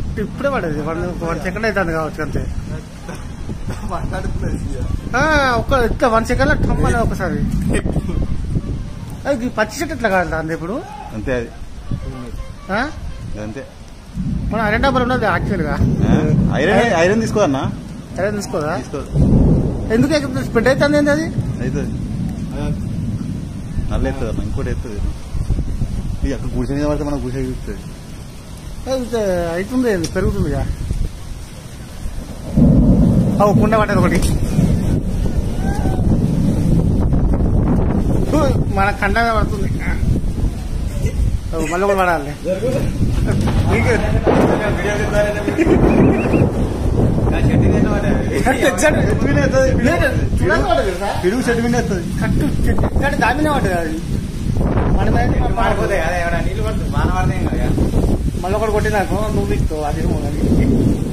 Correct ఇప్పుడే పడేది one one second అవుతుంది కావచ్చు అంతే మాట్లాడుతున్నది ఆ, ఒక్క ఇట్లా వన్ సెకండ్ లో టమ్మని ఒకసారి అది ఈ పచ్చి చెట్టు ఎట్లా కాదు అంది ఇప్పుడు అంతే అది ఆ? అంతే మన ఐరన్ డబ్బర్ ఉన్నది యాక్చువల్ గా ఆ? ఐరన్ ఐరన్ తీసుకో అన్న సరే తీసుకోదా తీసుకో ఎందుకు స్ప్రెడ్ అవుతుంది ఏంది అది అవుతుంది నల్ల ఎత్తుంది అన్న ఇంకోటి ఎత్తుంది ఇది అక్కడ గుడిసె మీద పడితే మనకు గుడిసె చూస్తుంది అది అవుతుంది ఏంది, పెరుగుతుంది ఇక. అవు కుండ పడ్డది ఒకటి హూ, మన కండ మీద పడుతుంది అవు, మళ్ళీ ఒకటి పడాలి పిడుగు చెట్టు మీద ఎత్తుంది కట్టు చెట్టు దామినే పడ్డది అది మన మీద మాడిపోతాయి కదా ఏమైనా నీళ్ళు పడుతుంది వాన పడతాయి కదా మళ్ళీ ఒకటి కొట్టినాకు నువ్వు ఇస్తావు అది